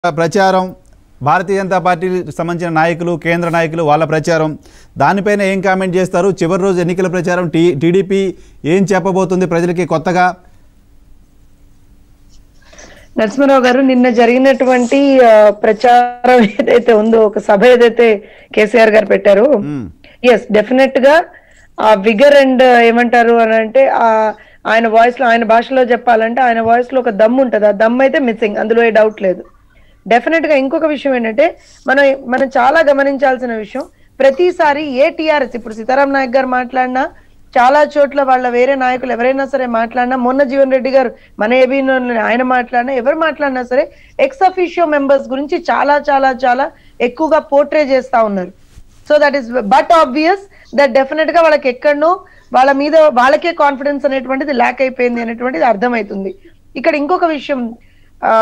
ప్రచారం భారతీయ జనతా పార్టీకి సంబంధించిన నాయకులు కేంద్ర నాయకులు వాళ్ళ ప్రచారం దానిపైన ఏం కామెంట్ చేస్తారు చివరి రోజు ఎన్నికల ప్రచారం టీ టీడీపీ ఏం చెప్పబోతుంది ప్రజలకి కొత్తగా నరసింహారావు గారు నిన్న జరిగినటువంటి ఆ, ప్రచారం ఏదైతే ఉందో ఒక సభ ఏదైతే కేసీఆర్ గారు పెట్టారో మ్మ్. ఎస్ డెఫినెట్ గా ఆ విగర్ అండ్ ఏమంటారు అని అంటే ఆ ఆయన వాయిస్ లో ఆయన భాషలో చెప్పాలంటే ఆయన వాయిస్ లో ఒక దమ్ ఉంటది ఆ దమ్ అయితే మిస్సింగ్ అందులో ఏ డౌట్ లేదు డెఫినెట్ గా ఇంకొక విషయం ఏంటంటే మనం మనం చాలా గమనించాల్సిన విషయం ప్రతిసారి ఏ టీఆర్ఎస్ ఇప్పుడు సీతారాం నాయక్ గారు మాట్లాడినా చాలా చోట్ల వాళ్ళ వేరే నాయకులు ఎవరైనా సరే మాట్లాడినా మొన్న జీవన్ రెడ్డి గారు మన ఏబీ ఆయన మాట్లాడినా ఎవరు మాట్లాడినా సరే ఎక్స్ అఫీషియో మెంబర్స్ గురించి చాలా చాలా చాలా ఎక్కువగా పోర్ట్రే చేస్తా ఉన్నారు so that is but obvious that definite గా వాళ్ళకి ఎక్కడనో వాళ్ళ మీద వాళ్ళకే కాన్ఫిడెన్స్ అనేటువంటిది ల్యాక్ అయిపోయింది అనేటువంటిది అర్థమవుతుంది ఇక్కడ ఇంకొక విషయం ఆ,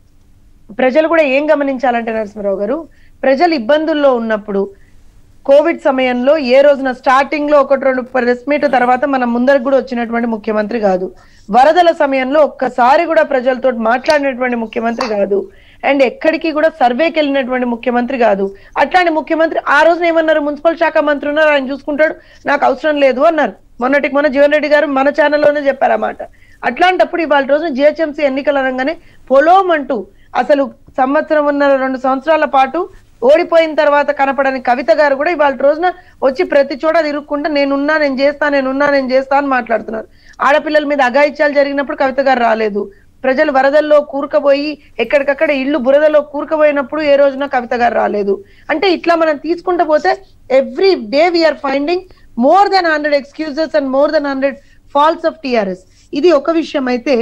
ప్రజలు కూడా ఏం గమనించాలంటే నరసింహరావు గారు ప్రజలు ఇబ్బందుల్లో ఉన్నప్పుడు కోవిడ్ సమయంలో ఏ రోజున స్టార్టింగ్ లో ఒకటి రెండు ప్రెస్ మీట్ తర్వాత మన ముందరకు కూడా వచ్చినటువంటి ముఖ్యమంత్రి కాదు వరదల సమయంలో ఒక్కసారి కూడా ప్రజలతో మాట్లాడినటువంటి ముఖ్యమంత్రి కాదు అండ్ ఎక్కడికి కూడా సర్వేకి వెళ్ళినటువంటి ముఖ్యమంత్రి కాదు అట్లాంటి ముఖ్యమంత్రి ఆ రోజున ఏమన్నారు మున్సిపల్ శాఖ మంత్రి ఉన్నారు ఆయన చూసుకుంటాడు నాకు అవసరం లేదు అన్నారు మొన్నటికి మొన్న జీవన్ రెడ్డి గారు మన ఛానల్లోనే చెప్పారు అన్నమాట అట్లాంటప్పుడు ఇవాళ రోజున జిహెచ్ఎంసీ ఎన్నికలు అనగానే పొలోమంటూ అసలు సంవత్సరం ఉన్న రెండు సంవత్సరాల పాటు ఓడిపోయిన తర్వాత కనపడని కవిత గారు కూడా ఇవాళ రోజున వచ్చి ప్రతి చోట తిరుక్కుంటా నేనున్నా నేను చేస్తా నేనున్నా నేను చేస్తా అని మాట్లాడుతున్నారు ఆడపిల్లల మీద అఘాయిత్యాలు జరిగినప్పుడు కవిత గారు రాలేదు ప్రజలు వరదల్లో కూరుకుపోయి ఎక్కడికక్కడ ఇల్లు బురదలో కూరుకుపోయినప్పుడు ఏ రోజున కవిత గారు రాలేదు అంటే ఇట్లా మనం తీసుకుంటూ పోతే every day we are finding more than hundred excuses and more than hundred falls of TRS ఇది ఒక విషయం అయితే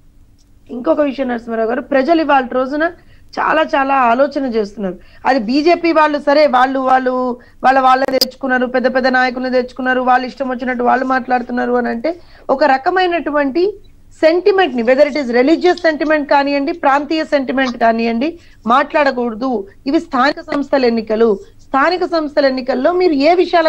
ఇంకొక విషయం నరసింహారావు గారు ప్రజలు ఇవాళ రోజున చాలా చాలా ఆలోచన చేస్తున్నారు అది బీజేపీ వాళ్ళు సరే వాళ్ళు వాళ్ళు వాళ్ళ వాళ్ళని తెచ్చుకున్నారు పెద్ద పెద్ద నాయకులను తెచ్చుకున్నారు వాళ్ళు ఇష్టం వచ్చినట్టు వాళ్ళు మాట్లాడుతున్నారు అని అంటే ఒక రకమైనటువంటి సెంటిమెంట్ ని whether it is religious sentiment కానివ్వండి ప్రాంతీయ సెంటిమెంట్ కానివ్వండి మాట్లాడకూడదు ఇవి స్థానిక సంస్థల ఎన్నికలు స్థానిక సంస్థల ఎన్నికల్లో మీరు ఏ విషయాల